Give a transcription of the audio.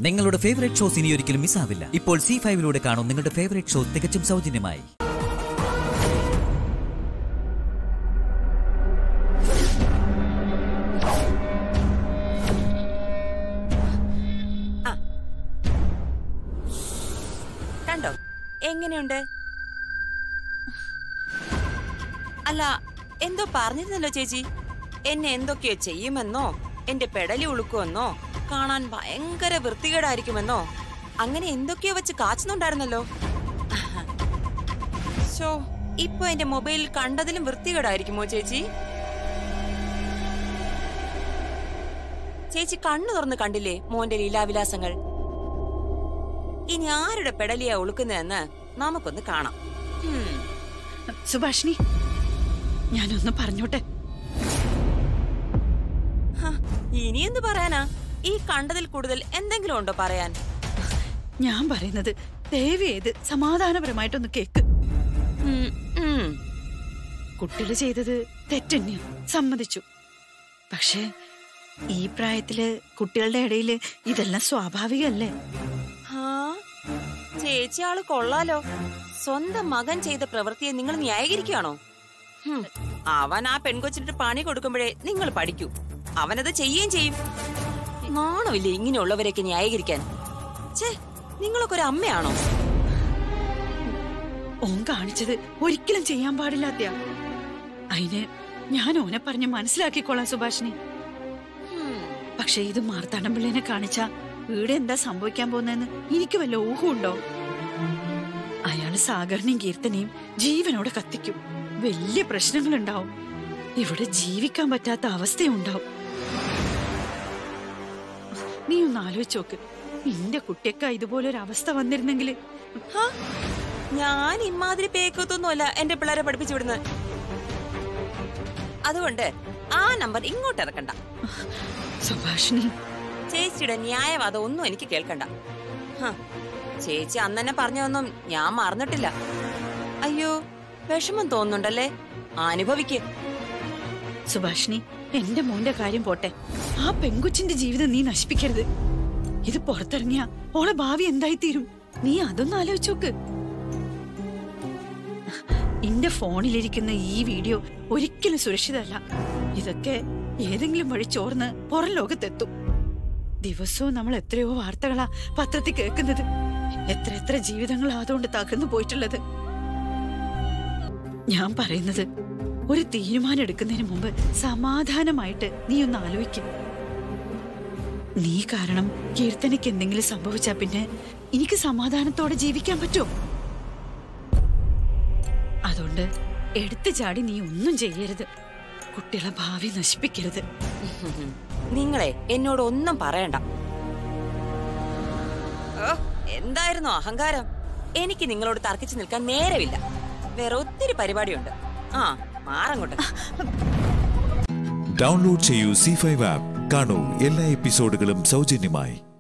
നിങ്ങളുടെ favourite shows ഇനി ഒരിക്കലും മിസ്സാവില്ല ഇപ്പോൾ സി ഫൈവിലൂടെ കാണും നിങ്ങളുടെ ഫേവറേറ്റ് ഷോ തികച്ചും സൗജന്യമായി കണ്ടോ എങ്ങനെയുണ്ട് അല്ല എന്തോ പറഞ്ഞിരുന്നല്ലോ ചേച്ചി എന്നെ എന്തൊക്കെയോ ചെയ്യുമെന്നോ എന്റെ പെടലി ഉളുക്കുമെന്നോ കാണാൻ ഭയങ്കര വൃത്തികേടായിരിക്കുമെന്നോ അങ്ങനെ എന്തൊക്കെയോ വെച്ച് കാച്ചുന്നുണ്ടായിരുന്നല്ലോ ഷോ ഇപ്പൊ എന്റെ മൊബൈലിൽ കണ്ടതിലും വൃത്തികേടായിരിക്കുമോ ചേച്ചി ചേച്ചി കണ്ണു തുറന്ന് കണ്ടില്ലേ മോന്റെ ലീലാവിലാസങ്ങൾ ഇനി ആരുടെ പെടലിയാ ഉളുക്കുന്നതെന്ന് നമുക്കൊന്ന് കാണാം ഉം. സുഭാഷിണി ഞാനൊന്ന് പറഞ്ഞോട്ടെ ഹ, ഇനി എന്ത് പറയാനാ ഈ കണ്ടതിൽ കൂടുതൽ എന്തെങ്കിലും ഉണ്ടോ പറയാൻ ഞാൻ പറയുന്നത് ദയവ് ചെയ്ത് സമാധാനപരമായിട്ടൊന്ന് കേക്ക് ഉം, ഉം. കുട്ടികൾ ചെയ്തത് തെറ്റന്നെയാ സമ്മതിച്ചു പക്ഷേ ഈ പ്രായത്തില് കുട്ടികളുടെ ഇടയില് ഇതെല്ലാം സ്വാഭാവികല്ലേ ഹാ, ചേച്ചി ആള് കൊള്ളാലോ സ്വന്തം മകൻ ചെയ്ത പ്രവൃത്തിയെ നിങ്ങൾ ന്യായീകരിക്കുകയാണോ ഹും, അവൻ ആ പെൺകൊച്ചിട്ട് പണി കൊടുക്കുമ്പോഴേ നിങ്ങൾ പഠിക്കൂ അവനത് ചെയ്യുകയും ചെയ്യും നാണമില്ലേ ഇങ്ങനെയുള്ളവരെയൊക്കെ ന്യായീകരിക്കാൻ ഛേ നിങ്ങളൊക്കെ ഒരു അമ്മയാണോ ഓൻ കാണിച്ചത് ഒരിക്കലും ചെയ്യാൻ പാടില്ലാത്തയാ അതിന് ഞാൻ ഓനെ പറഞ്ഞ് മനസ്സിലാക്കിക്കോളാം സുഭാഷിണി ഹും, പക്ഷെ ഇത് മാർത്താണ്ഡം പിള്ളേനെ കാണിച്ച ഇവിടെ എന്താ സംഭവിക്കാൻ പോകുന്നതെന്ന് എനിക്ക് വല്ല ഊഹമുണ്ടോ അയാള് സാഗറിനെയും കീർത്തനെയും ജീവനോടെ കത്തിക്കും വലിയ പ്രശ്നങ്ങളുണ്ടാവും ഇവിടെ ജീവിക്കാൻ പറ്റാത്ത അവസ്ഥയുണ്ടാവും നീ ഒന്ന് ആലോചിച്ച് നോക്ക് നിന്റെ കുട്ടിയൊക്കെ ഇതുപോലൊരു അവസ്ഥ വന്നിരുന്നെങ്കിൽ ഹാ, ഞാൻ ഇമാതിരി പേക്കൊത്തൊന്നുമല്ല എന്റെ പിള്ളേരെ പഠിപ്പിച്ചു വിടുന്നത് അതുകൊണ്ട് ആ നമ്പർ ഇങ്ങോട്ട് ഇറക്കണ്ട സുഭാഷിണി ചേച്ചിയുടെ ന്യായവാദം ഒന്നും എനിക്ക് കേൾക്കണ്ട ഹ, ചേച്ചി അന്ന് തന്നെ പറഞ്ഞതൊന്നും ഞാൻ മറന്നിട്ടില്ല അയ്യോ വിഷമം തോന്നുന്നുണ്ടല്ലേ അനുഭവിക്ക് സുഭാഷിണി എന്റെ മോന്റെ കാര്യം പോട്ടെ ആ പെങ്കുച്ചിന്റെ ജീവിതം നീ നശിപ്പിക്കരുത് ഇത് പുറത്തിറങ്ങിയ ഓളെ ഭാവി എന്തായിത്തീരും നീ അതൊന്ന് ആലോചിച്ചോക്ക് എന്റെ ഫോണിലിരിക്കുന്ന ഈ വീഡിയോ ഒരിക്കലും സുരക്ഷിതല്ല ഇതൊക്കെ ഏതെങ്കിലും വഴി ചോർന്ന് പുറം ലോകത്തെത്തും ദിവസവും നമ്മൾ എത്രയോ വാർത്തകളാ പത്രത്തിൽ കേൾക്കുന്നത് എത്ര എത്ര ജീവിതങ്ങളാ അതുകൊണ്ട് തകർന്നു പോയിട്ടുള്ളത് ഞാൻ പറയുന്നത് ഒരു തീരുമാനം എടുക്കുന്നതിന് മുമ്പ് സമാധാനമായിട്ട് നീ ഒന്ന് ആലോചിക്കും നീ കാരണം കീർത്തനയ്ക്ക് എന്തെങ്കിലും സംഭവിച്ചാ പിന്നെ എനിക്ക് സമാധാനത്തോടെ ജീവിക്കാൻ പറ്റുമോ അതുകൊണ്ട് എടുത്തു ചാടി നീ ഒന്നും ചെയ്യരുത് കുട്ടികളെ ഭാവി നശിപ്പിക്കരുത് നിങ്ങളെ എന്നോട് ഒന്നും പറയണ്ട ഓ, എന്തായിരുന്നു അഹങ്കാരം എനിക്ക് നിങ്ങളോട് തർക്കിച്ചു നിൽക്കാൻ നേരമില്ല വേറെ ഒത്തിരി പരിപാടിയുണ്ട് ആ മാറങ്ങോട്ട് ഡൗൺലോഡ് ചെയ്യൂ സി ഫൈവ് ആപ്പ് കാണൂ എല്ലാ എപ്പിസോഡുകളും സൗജന്യമായി